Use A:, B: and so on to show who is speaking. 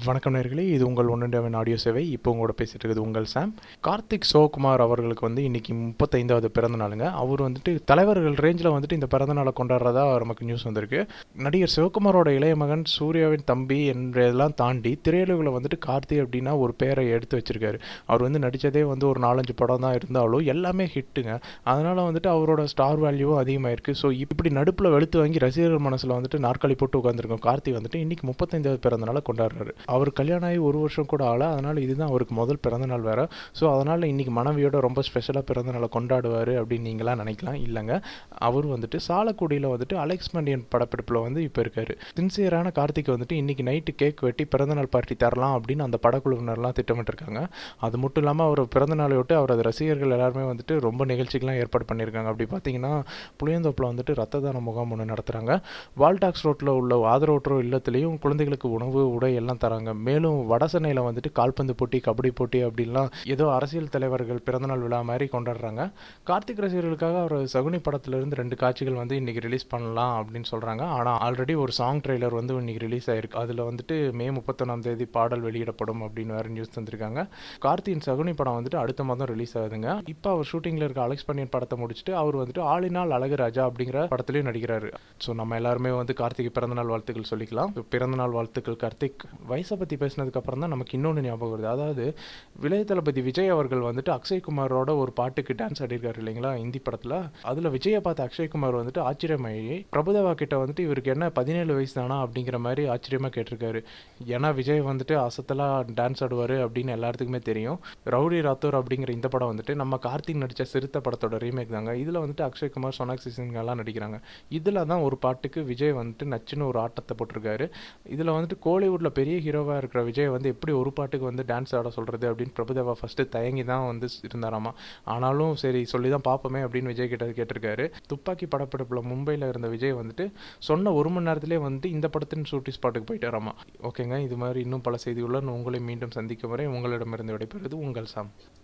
A: வணக்கம் நேர்களே இது உங்கள் ஒன்றுண்டவன் ஆடியோ சேவை இப்போ உங்களோட பேசிட்டு இருக்குது உங்கள் சாம் கார்த்திக் சிவகுமார் அவர்களுக்கு வந்து இன்னைக்கு முப்பத்தைந்தாவது பிறந்த நாளுங்க அவர் வந்துட்டு தலைவர்கள் ரேஞ்சில் வந்துட்டு இந்த பிறந்த நாளை கொண்டாடுறதா நமக்கு நியூஸ் வந்திருக்கு நடிகர் சிவகுமாரோட இளைய மகன் சூர்யாவின் தம்பி என்றதெல்லாம் தாண்டி திரையுலகில் வந்துட்டு கார்த்தி அப்படின்னா ஒரு பேரை எடுத்து வச்சிருக்காரு அவர் வந்து நடித்ததே வந்து ஒரு நாலஞ்சு படம் தான் இருந்தாலும் எல்லாமே ஹிட்டுங்க அதனால் வந்துட்டு அவரோட ஸ்டார் வேல்யூவும் அதிகமாயிருக்கு ஸோ இப்படி நடுப்பில் வெளுத்து வாங்கி ரசிகர்கள் மனசில் வந்துட்டு நாற்காலி போட்டு உட்காந்துருக்கோம் கார்த்தி வந்துட்டு இன்னைக்கு முப்பத்தைந்தாவது பிறந்த நாளை கொண்டாடுறாரு அவர் கல்யாணம் ஆகி ஒரு வருஷம் கூட ஆகல அதனால் இதுதான் அவருக்கு முதல் பிறந்த நாள் வேறு ஸோ அதனால் இன்றைக்கி மனைவியோட ரொம்ப ஸ்பெஷலாக பிறந்த நாளை கொண்டாடுவார் அப்படின்னு நீங்களாம் நினைக்கலாம் இல்லைங்க அவர் வந்துட்டு சாலக்குடியில் வந்துட்டு அலெக்ஸ் மண்டியன் படப்பிடிப்பில் வந்து இப்போ இருக்கார் சின்சியரான கார்த்திக் வந்துட்டு இன்றைக்கி நைட்டு கேக் வெட்டி பிறந்தநாள் பார்ட்டி தரலாம் அப்படின்னு அந்த படக்குழுவினர்லாம் திட்டமிட்டிருக்காங்க அது மட்டும் இல்லாமல் அவர் பிறந்த நாளை விட்டு அவரது ரசிகர்கள் எல்லாருமே வந்துட்டு ரொம்ப நிகழ்ச்சிகள்லாம் ஏற்பாடு பண்ணியிருக்காங்க அப்படி பார்த்தீங்கன்னா புளியந்தோப்பில் வந்துட்டு ரத்த தான முகாம் ஒன்று நடத்துகிறாங்க வால்டாக்ஸ் ரோட்டில் உள்ள ஆதரவற்றோர் இல்லத்துலேயும் குழந்தைகளுக்கு உணவு உடை எல்லாம் தராங்க மேலும் வட சென்னையில் வந்துட்டு கால்பந்து போட்டி கபடி போட்டி அப்படின்லாம் ஏதோ அரசியல் தலைவர்கள் பிறந்தநாள் விழா மாதிரி கொண்டாடுறாங்க கார்த்திக் ரசிகர்களுக்காக அவர் சகுனி படத்துலேருந்து ரெண்டு காட்சிகள் வந்து இன்றைக்கி ரிலீஸ் பண்ணலாம் அப்படின்னு சொல்கிறாங்க ஆனால் ஆல்ரெடி ஒரு சாங் ட்ரெய்லர் வந்து இன்றைக்கி ரிலீஸ் ஆயிருக்கு அதில் வந்துட்டு மே முப்பத்தொன்னாம் தேதி பாடல் வெளியிடப்படும் அப்படின்னு வேறு நியூஸ் தந்திருக்காங்க கார்த்தியின் சகுனி படம் வந்துட்டு அடுத்த மாதம் ரிலீஸ் ஆகுதுங்க இப்போ அவர் ஷூட்டிங்கில் இருக்க அலெக்ஸ் பண்ணியன் படத்தை முடிச்சுட்டு அவர் வந்துட்டு ஆளினால் அழகு ராஜா அப்படிங்கிற படத்துலையும் நடிக்கிறாரு ஸோ நம்ம எல்லாருமே வந்து கார்த்திக் பிறந்தநாள் வாழ்த்துக்கள் சொல்லிக்கலாம் பிறந்தநாள் வாழ்த்துக்கள் கார்த்திக் வயசை பற்றி பேசினதுக்கு அப்புறம் தான் நமக்கு இன்னொன்று ஞாபகம் வருது அதாவது விளைய தளபதி விஜய் அவர்கள் வந்துட்டு அக்ஷய்குமாரோட ஒரு பாட்டுக்கு டான்ஸ் ஆடிருக்காரு இல்லைங்களா ஹிந்தி படத்தில் அதில் விஜயை பார்த்த அக்ஷய்குமார் வந்துட்டு ஆச்சரியமாயி பிரபுதேவா கிட்ட வந்துட்டு இவருக்கு என்ன பதினேழு வயசு தானா அப்படிங்கிற மாதிரி ஆச்சரியமாக கேட்டிருக்காரு ஏன்னா விஜய் வந்துட்டு அசத்தலாக டான்ஸ் ஆடுவார் அப்படின்னு எல்லாத்துக்குமே தெரியும் ரவுடி ராத்தோர் அப்படிங்கிற இந்த படம் வந்துட்டு நம்ம கார்த்திக் நடித்த சிறுத்தை படத்தோட ரீமேக் தாங்க இதில் வந்துட்டு அக்ஷய்குமார் சோனாக்ஷி சிங் எல்லாம் நடிக்கிறாங்க இதில் தான் ஒரு பாட்டுக்கு விஜய் வந்துட்டு நச்சுன்னு ஒரு ஆட்டத்தை போட்டிருக்காரு இதில் வந்துட்டு கோலிவுட்டில் பெரிய ஹீரோவாக இருக்கிற விஜய் வந்து எப்படி ஒரு பாட்டுக்கு வந்து டான்ஸ் ஆட சொல்கிறது அப்படின்னு பிரபுதேவா ஃபஸ்ட்டு தயங்கி தான் வந்து இருந்தாராமா ஆனாலும் சரி சொல்லி தான் பார்ப்போமே அப்படின்னு விஜய் கிட்ட கேட்டிருக்காரு துப்பாக்கி படப்பிடிப்பில் மும்பையில் இருந்த விஜய் வந்துட்டு சொன்ன ஒரு மணி நேரத்திலே வந்து இந்த படத்தின் ஷூட்டிங் ஸ்பாட்டுக்கு போயிட்டாராமா ஓகேங்க இது மாதிரி இன்னும் பல செய்திகளுடன் உங்களை மீண்டும் சந்திக்கும் வரை உங்களிடமிருந்து விடைபெறுவது உங்கள் சாம்